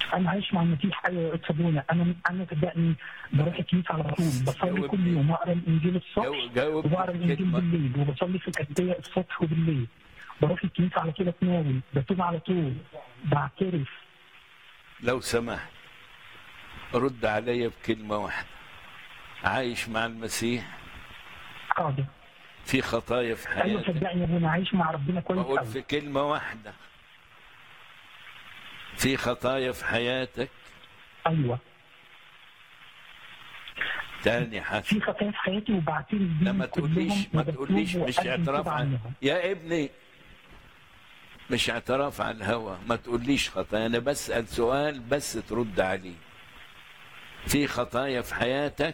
انا عايش مع المسيح ايوه يا استاذ ابونا انا انا صدقني بروح الكنيسه على طول بصلي كل يوم واقرا الانجيل الصبح جاوب جاوب وبقرا الانجيل كلمة. بالليل وبصلي في الكتابيه الصبح وبالليل بروح الكنيسه على طول اتناول بتوب على طول بعترف لو سمحت رد عليا بكلمة واحدة عايش مع المسيح حاضر في خطايا في ايوه حياتك صدقني يا ابونا عايش مع ربنا كويس بقول قوي في كلمة واحدة في خطايا في حياتك ايوه تاني حاجة في خطايا في حياتي وبعترف بيهم لا ما تقوليش كلهم ما وبتوب تقوليش مش وأقدم اعتراف توبة عن عنهم. يا ابني مش اعتراف على الهوى ما تقوليش خطايا انا بسأل سؤال بس ترد عليه في خطايا في حياتك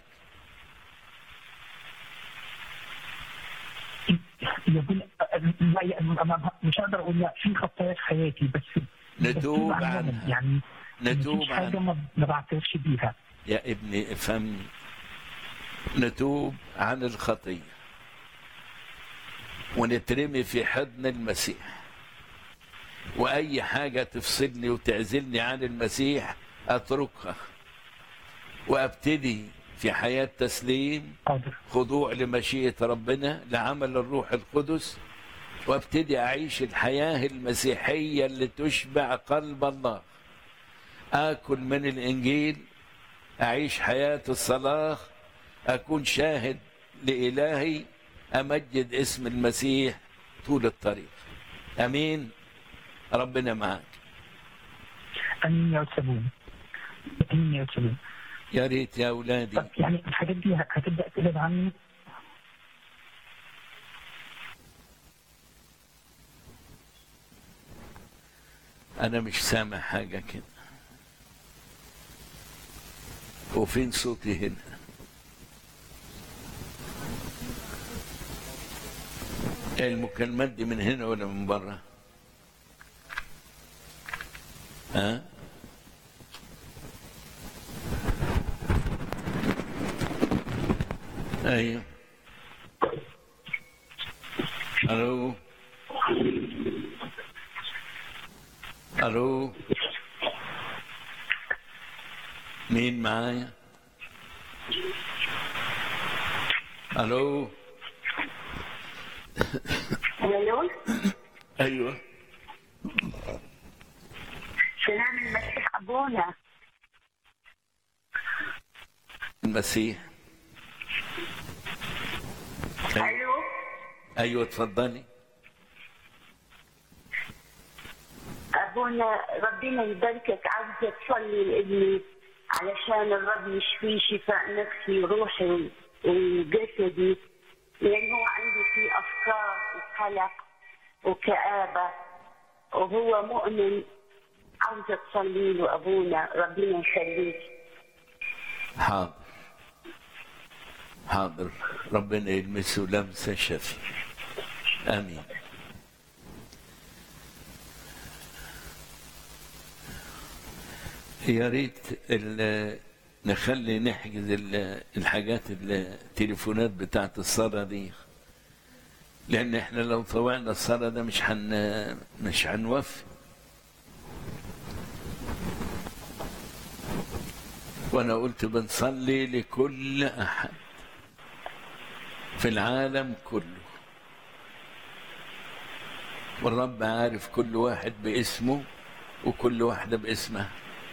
يا ابونا لا يا- أنا مش هقدر اقول لا في خطايا في حياتي بس نتوب بتوب عنهم. عنها. يعني نتوب مفيش حاجه عنها. ما ما بعترفش بيها يا ابني افهمني نتوب عن الخطية ونترمي في حضن المسيح وأي حاجة تفصلني وتعزلني عن المسيح أتركها وأبتدي في حياة تسليم حاضر خضوع لمشيئة ربنا لعمل الروح القدس وابتدي أعيش الحياة المسيحية اللي تشبع قلب الله آكل من الإنجيل أعيش حياة الصلاة أكون شاهد لإلهي أمجد اسم المسيح طول الطريق أمين ربنا معك امين يا استاذ ابونا امين يا استاذ ابونا يا ريت يا أولادي طب يعني الحاجات دي هتبدا تبعد عني أنا مش سامع حاجة كده وفين صوتي هنا المكالمات دي من هنا ولا من بره ها ايوه الو الو مين معايا الو الو ايوه سلام المسيح ابونا المسيح ايوه, الو أيوة اتفضلي ابونا ربنا يباركك عاوزه تصلي لابني علشان الرب يشفيه شفاء نفسي وروحي وجسدي لان هو عنده فيه افكار وقلق وكآبه وهو مؤمن عاوزه تصلي له ابونا ربنا يخليك حاضر حاضر ربنا يلمسه لمسة شفي آمين يا ريت ال- نخلي نحجز ال- الحاجات التليفونات بتاعت الصلاة دي لأن احنا لو طوعنا الصلاة ده مش هن مش هنوفي وانا قلت بنصلي لكل احد في العالم كله والرب عارف كل واحد باسمه وكل واحدة باسمها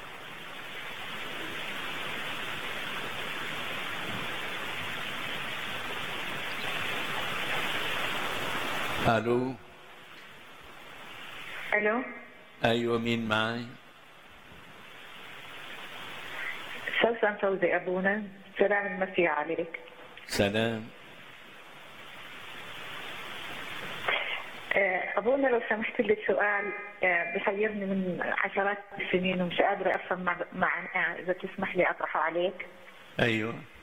الو الو ايوه مين معاي سوسن فوزي ابونا سلام المسيح عليك سلام آه، ابونا لو سمحت لي سؤال آه، بحيرني من عشرات السنين ومش قادره افهم مع- معناه اذا تسمح لي اطرحه عليك ايوه